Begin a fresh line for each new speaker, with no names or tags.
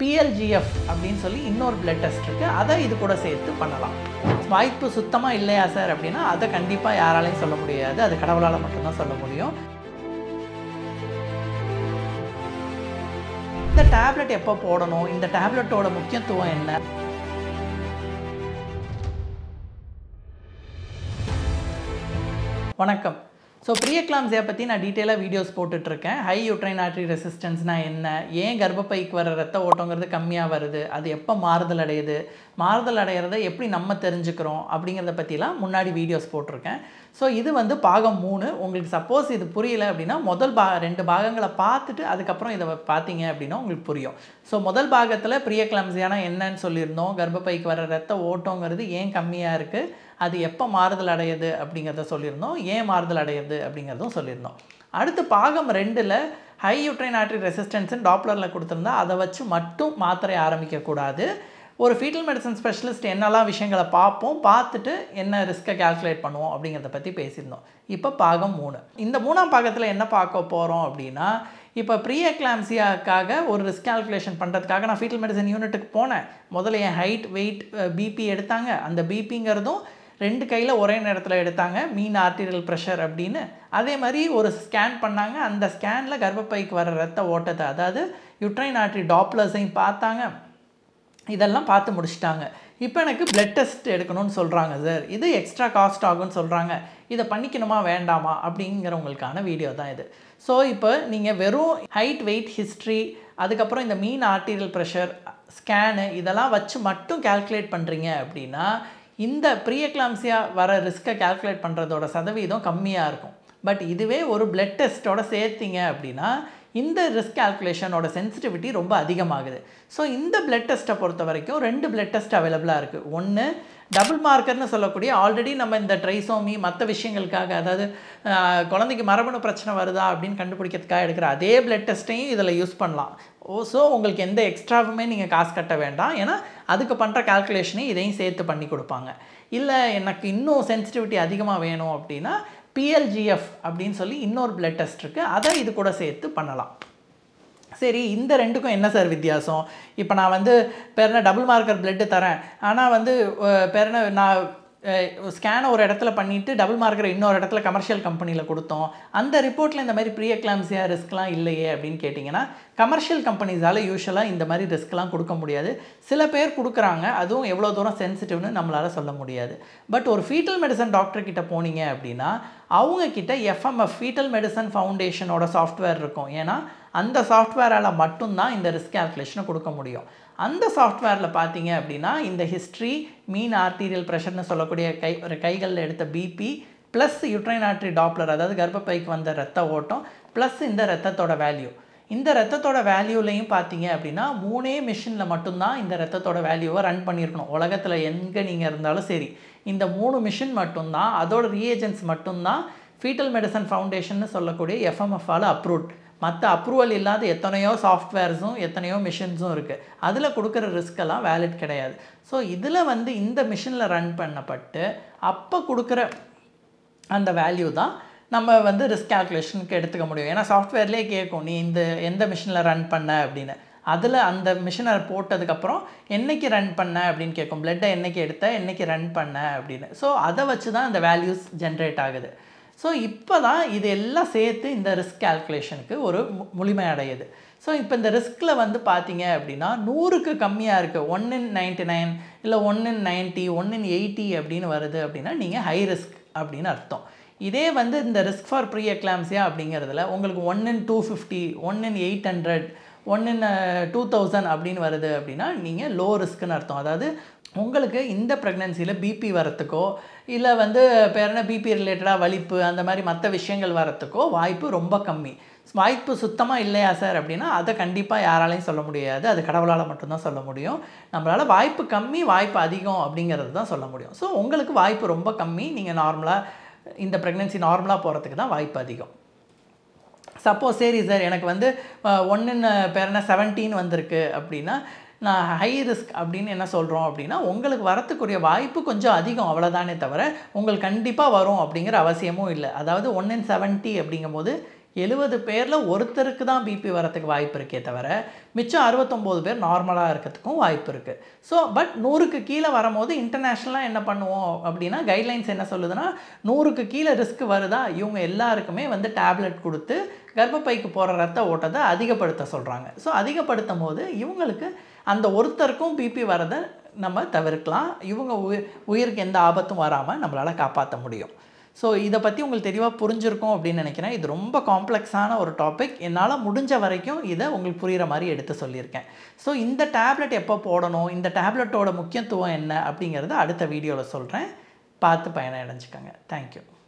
பிஎல்ஜிஎஃப் அப்படின்னு சொல்லி இன்னொரு பிளட் டெஸ்ட் இருக்குது அதை இது கூட சேர்த்து பண்ணலாம் வாய்ப்பு சுத்தமாக இல்லையா சார் அப்படின்னா அதை கண்டிப்பாக யாராலையும் சொல்ல முடியாது அது கடவுளால் மட்டும்தான் சொல்ல முடியும் இந்த டேப்லெட் எப்போ போடணும் இந்த டேப்லெட்டோட முக்கியத்துவம் என்ன வணக்கம் ஸோ ப்ரீஎக்லாம்ஸியா பற்றி நான் டீட்டெயிலாக வீடியோஸ் போட்டுட்ருக்கேன் ஹை யூட்ரைன் ஆர்ட்ரி ரெசிஸ்டன்ஸ்னால் என்ன ஏன் கர்ப்பப்பைக்கு வர ரத்த ஓட்டங்கிறது கம்மியாக வருது அது எப்போ மாறுதல் அடையுது மாறுதல் அடையிறத எப்படி நம்ம தெரிஞ்சுக்கிறோம் அப்படிங்கிறத பற்றிலாம் முன்னாடி வீடியோஸ் போட்டிருக்கேன் ஸோ இது வந்து பாகம் மூணு உங்களுக்கு சப்போஸ் இது புரியல அப்படின்னா முதல் பா ரெண்டு பாகங்களை பார்த்துட்டு அதுக்கப்புறம் இதை பார்த்தீங்க அப்படின்னா உங்களுக்கு புரியும் ஸோ முதல் பாகத்தில் ப்ரியக்லாம்ஸியானா என்னன்னு சொல்லியிருந்தோம் கர்ப்பப்பைக்கு வர ரத்த ஓட்டங்கிறது ஏன் கம்மியாக இருக்குது அது எப்போ மாறுதல் அடையுது அப்படிங்கிறத சொல்லியிருந்தோம் ஏன் மாறுதல் அடையுது அப்படிங்கிறதும் சொல்லியிருந்தோம் அடுத்து பாகம் ரெண்டில் ஹை யூட்ரைன் ஆர்ட்ரி ரெசிஸ்டன்ஸ்னு டாப்லரில் கொடுத்துருந்தா அதை வச்சு மட்டும் மாத்திரை ஆரம்பிக்கக்கூடாது ஒரு ஃபீட்டல் மெடிசன் ஸ்பெஷலிஸ்ட் என்னெல்லாம் விஷயங்களை பார்ப்போம் பார்த்துட்டு என்ன ரிஸ்க்கை கால்குலேட் பண்ணுவோம் அப்படிங்கிறத பற்றி பேசியிருந்தோம் இப்போ பாகம் மூணு இந்த மூணாம் பாகத்தில் என்ன பார்க்க போகிறோம் அப்படின்னா இப்போ ப்ரீ எக்லாம்சியாக்காக ஒரு ரிஸ்க் கால்குலேஷன் பண்ணுறதுக்காக நான் ஃபீட்டல் மெடிசன் யூனிட்டுக்கு போனேன் முதல்ல என் ஹைட் வெயிட் பிபி எடுத்தாங்க அந்த பிபிங்கிறதும் ரெண்டு கையில் ஒரே நேரத்தில் எடுத்தாங்க மீன் ஆர்டீரியல் ப்ரெஷர் அப்படின்னு அதே மாதிரி ஒரு ஸ்கேன் பண்ணாங்க அந்த ஸ்கேனில் கர்ப்பப்பைக்கு வர ரத்த ஓட்டத்தை அதாவது யுட்ரைன் ஆர்ட்ரி டாப்லர்ஸையும் பார்த்தாங்க இதெல்லாம் பார்த்து முடிச்சிட்டாங்க இப்போ எனக்கு பிளட் டெஸ்ட் எடுக்கணும்னு சொல்கிறாங்க சார் இது எக்ஸ்ட்ரா காஸ்ட் ஆகும்னு சொல்கிறாங்க இதை பண்ணிக்கணுமா வேண்டாமா அப்படிங்கிறவங்களுக்கான வீடியோ தான் இது ஸோ இப்போ நீங்கள் வெறும் ஹைட் வெயிட் ஹிஸ்ட்ரி அதுக்கப்புறம் இந்த மீன் ஆர்டீரியல் ப்ரெஷர் ஸ்கேனு இதெல்லாம் வச்சு மட்டும் கால்குலேட் பண்ணுறீங்க அப்படின்னா இந்த ப்ரீஎக்லாம்சியா வர ரிஸ்க்கை கால்குலேட் பண்ணுறதோட சதவீதம் கம்மியாக இருக்கும் பட் இதுவே ஒரு பிளட் டெஸ்ட்டோட சேர்த்திங்க அப்படின்னா இந்த ரிஸ்க் கால்குலேஷனோட சென்சிட்டிவிட்டி ரொம்ப அதிகமாகுது ஸோ இந்த பிளட் டெஸ்ட்டை பொறுத்த வரைக்கும் ரெண்டு பிளட் டெஸ்ட் அவைலபிளாக இருக்குது ஒன்று டபுள் மார்க்கர்னு சொல்லக்கூடிய ஆல்ரெடி நம்ம இந்த ட்ரைசோமி மற்ற விஷயங்களுக்காக அதாவது குழந்தைக்கு மரபணு பிரச்சனை வருதா அப்படின்னு கண்டுபிடிக்கிறதுக்காக எடுக்கிற அதே பிளட் டெஸ்ட்டையும் இதில் யூஸ் பண்ணலாம் ஓ ஸோ உங்களுக்கு எந்த எக்ஸ்ட்ராவுமே நீங்கள் காசு கட்ட வேண்டாம் ஏன்னா அதுக்கு பண்ணுற கால்குலேஷனையும் இதையும் சேர்த்து பண்ணி கொடுப்பாங்க இல்லை எனக்கு இன்னும் சென்சிட்டிவிட்டி அதிகமாக வேணும் அப்படின்னா பிஎல்ஜிஎஃப் அப்படின்னு சொல்லி இன்னொரு பிளட் டெஸ்ட் இருக்குது அதை இது கூட சேர்த்து பண்ணலாம் சரி இந்த ரெண்டுக்கும் என்ன சார் வித்தியாசம் இப்போ நான் வந்து பேர் டபுள் மார்க்கர் பிளட்டு தரேன் ஆனால் வந்து பேர் நான் ஸ்கேனை ஒரு இடத்துல பண்ணிவிட்டு டபுள் மார்க்கரை இன்னொரு இடத்துல கமர்ஷியல் கம்பெனியில் கொடுத்தோம் அந்த ரிப்போர்ட்டில் இந்த மாதிரி ப்ரீ எக்லாம்சியா ரிஸ்க்லாம் இல்லையே அப்படின்னு கேட்டிங்கன்னா கமர்ஷியல் கம்பெனிஸால் யூஸ்வலாக இந்த மாதிரி ரிஸ்க்லாம் கொடுக்க முடியாது சில பேர் கொடுக்குறாங்க அதுவும் எவ்வளோ தூரம் சென்சிட்டிவ்னு நம்மளால் சொல்ல முடியாது பட் ஒரு ஃபீட்டல் மெடிசன் டாக்டர் கிட்ட போனீங்க அப்படின்னா அவங்கக்கிட்ட எஃப்எம்எஃப் ஃபீட்டல் மெடிசன் ஃபவுண்டேஷனோட சாஃப்ட்வேர் இருக்கும் ஏன்னா அந்த சாஃப்ட்வேரால் மட்டும்தான் இந்த ரிஸ்க் கால்குலேஷனை கொடுக்க முடியும் அந்த சாஃப்ட்வேரில் பார்த்தீங்க அப்படின்னா இந்த ஹிஸ்ட்ரி மீன் ஆர்டீரியல் ப்ரெஷர்னு சொல்லக்கூடிய கை ஒரு கைகளில் எடுத்த BP plus uterine artery doppler அதாவது கர்ப்பப்பைக்கு வந்த ரத்த ஓட்டம் ப்ளஸ் இந்த ரத்தத்தோட வேல்யூ இந்த ரத்தத்தோட வேல்யூலையும் பார்த்தீங்க அப்படின்னா மூணே மிஷினில் மட்டும்தான் இந்த ரத்தத்தோட வேல்யூவை ரன் பண்ணியிருக்கணும் உலகத்தில் எங்கே நீங்கள் இருந்தாலும் சரி இந்த மூணு மிஷின் மட்டும்தான் அதோட ரீஏஜென்ட்ஸ் மட்டும்தான் ஃபீட்டல் மெடிசன் ஃபவுண்டேஷன் சொல்லக்கூடிய எஃப்எம்எஃபால் அப்ரூவ்ட் மற்ற அப்ரூவல் இல்லாத எத்தனையோ சாஃப்ட்வேர்ஸும் எத்தனையோ மிஷின்ஸும் இருக்குது அதில் கொடுக்குற ரிஸ்க்கெல்லாம் வேலிட் கிடையாது ஸோ இதில் வந்து இந்த மிஷினில் ரன் பண்ணப்பட்டு அப்போ கொடுக்குற அந்த வேல்யூ தான் நம்ம வந்து ரிஸ்க் கால்குலேஷனுக்கு எடுத்துக்க முடியும் ஏன்னா சாஃப்ட்வேர்லேயே கேட்கும் நீ இந்த எந்த மிஷினில் ரன் பண்ண அப்படின்னு அதில் அந்த மிஷினை போட்டதுக்கப்புறம் என்றைக்கு ரன் பண்ண அப்படின்னு கேட்கும் பிளட்டை என்றைக்கு எடுத்த என்றைக்கு ரன் பண்ண அப்படின்னு ஸோ அதை வச்சு தான் அந்த வேல்யூஸ் ஜென்ரேட் ஆகுது ஸோ இப்போ தான் இது எல்லாம் சேர்த்து இந்த ரிஸ்க் கால்குலேஷனுக்கு ஒரு முழுமை அடையுது ஸோ இப்போ இந்த ரிஸ்கில் வந்து பார்த்தீங்க அப்படின்னா நூறுக்கு கம்மியாக இருக்குது ஒன் இன் நைன்ட்டி நைன் இல்லை one in ninety one in eighty அப்படின்னு வருது அப்படின்னா நீங்கள் ஹை ரிஸ்க் அப்படின்னு அர்த்தம் இதே வந்து இந்த ரிஸ்க் ஃபார் ப்ரீ எக்லாம்சியா அப்படிங்கிறதுல உங்களுக்கு one in two fifty one in eight hundred one in two thousand அப்படின்னு வருது அப்படின்னா நீங்கள் லோ ரிஸ்க்குன்னு அர்த்தம் அதாவது உங்களுக்கு இந்த ப்ரெக்னென்சியில் பிபி வரத்துக்கோ இல்லை வந்து பேர் என்ன பிபி ரிலேட்டடாக வலிப்பு அந்த மாதிரி மற்ற விஷயங்கள் வரத்துக்கோ வாய்ப்பு ரொம்ப கம்மி வாய்ப்பு சுத்தமாக இல்லையா சார் அப்படின்னா அதை கண்டிப்பாக யாராலையும் சொல்ல முடியாது அது கடவுளால் மட்டும்தான் சொல்ல முடியும் நம்மளால் வாய்ப்பு கம்மி வாய்ப்பு அதிகம் அப்படிங்கிறது தான் சொல்ல முடியும் ஸோ உங்களுக்கு வாய்ப்பு ரொம்ப கம்மி நீங்கள் நார்மலாக இந்த ப்ரெக்னென்சி நார்மலாக போகிறதுக்கு தான் வாய்ப்பு அதிகம் சப்போஸ் சரி சார் எனக்கு வந்து ஒன்றுன்னு பேர் என்ன செவன்டீன் வந்திருக்கு அப்படின்னா நான் ஹை ரிஸ்க் அப்படின்னு என்ன சொல்கிறோம் அப்படின்னா உங்களுக்கு வரத்துக்குரிய வாய்ப்பு கொஞ்சம் அதிகம் அவ்வளோதானே தவிர உங்களுக்கு கண்டிப்பாக வரும் அப்படிங்கிற அவசியமும் இல்லை அதாவது ஒன் இன் செவன்ட்டி அப்படிங்கும்போது எழுபது பேரில் ஒருத்தருக்கு தான் பிபி வரத்துக்கு வாய்ப்பு இருக்கே தவிர மிச்சம் அறுபத்தொம்போது பேர் நார்மலாக இருக்கிறதுக்கும் வாய்ப்பு இருக்குது ஸோ பட் நூறுக்கு கீழே வரும்போது இன்டர்நேஷ்னலாக என்ன பண்ணுவோம் அப்படின்னா கைட்லைன்ஸ் என்ன சொல்லுதுன்னா நூறுக்கு கீழே ரிஸ்க் வருதா இவங்க எல்லாருக்குமே வந்து டேப்லெட் கொடுத்து கர்ப்பப்பைக்கு போகிற ரத்த ஓட்டத்தை அதிகப்படுத்த சொல்கிறாங்க ஸோ அதிகப்படுத்தும் போது இவங்களுக்கு அந்த ஒருத்தருக்கும் பிபி வரதை நம்ம தவிர்க்கலாம் இவங்க உயிர் உயிருக்கு எந்த ஆபத்தும் வராமல் நம்மளால் காப்பாற்ற முடியும் ஸோ இதை பற்றி உங்களுக்கு தெளிவாக புரிஞ்சிருக்கும் அப்படின்னு நினைக்கிறேன் இது ரொம்ப காம்ப்ளெக்ஸான ஒரு டாபிக் என்னால் முடிஞ்ச வரைக்கும் இதை உங்களுக்கு புரிகிற மாதிரி எடுத்து சொல்லியிருக்கேன் ஸோ இந்த டேப்லெட் எப்போ போடணும் இந்த டேப்லெட்டோட முக்கியத்துவம் என்ன அப்படிங்கிறத அடுத்த வீடியோவில் சொல்கிறேன் பார்த்து பயனடைஞ்சுக்கோங்க தேங்க்யூ